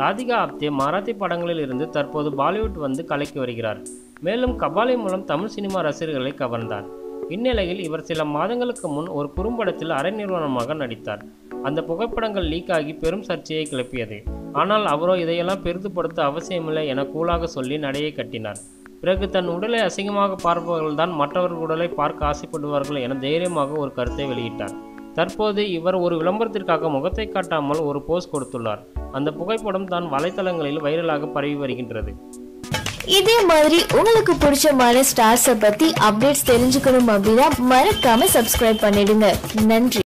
ராதிகா ஆப்தே மராத்தி படங்களில் இருந்து தற்போது பாலிவுட் வந்து கலக்கி வருகிறார் மேலும் கபாலி மூலம் தமிழ் சினிமா ரசிகர்களை கவர்ந்தார் இந்நிலையில் இவர் சில மாதங்களுக்கு முன் ஒரு குறும்படத்தில் அரை நிறுவனமாக நடித்தார் அந்த புகைப்படங்கள் லீக் ஆகி பெரும் சர்ச்சையை கிளப்பியது ஆனால் அவரோ இதையெல்லாம் பெரிதுபடுத்த அவசியமில்லை என கூலாக சொல்லி நடையை கட்டினார் பிறகு தன் உடலை அசிங்கமாக பார்ப்பவர்கள்தான் மற்றவர்கள் உடலை பார்க்க ஆசைப்படுவார்கள் என தைரியமாக ஒரு கருத்தை வெளியிட்டார் தற்போது இவர் ஒரு விளம்பரத்திற்காக முகத்தை காட்டாமல் ஒரு போஸ் கொடுத்துள்ளார் அந்த புகைப்படம் தான் வலைத்தளங்களில் வைரலாக பரவி வருகின்றது இதே மாதிரி உங்களுக்கு பிடிச்சமான ஸ்டார்ஸை பத்தி அப்டேட்ஸ் தெரிஞ்சுக்கணும் அப்படின்னா மறக்காம சப்ஸ்கிரைப் பண்ணிடுங்க நன்றி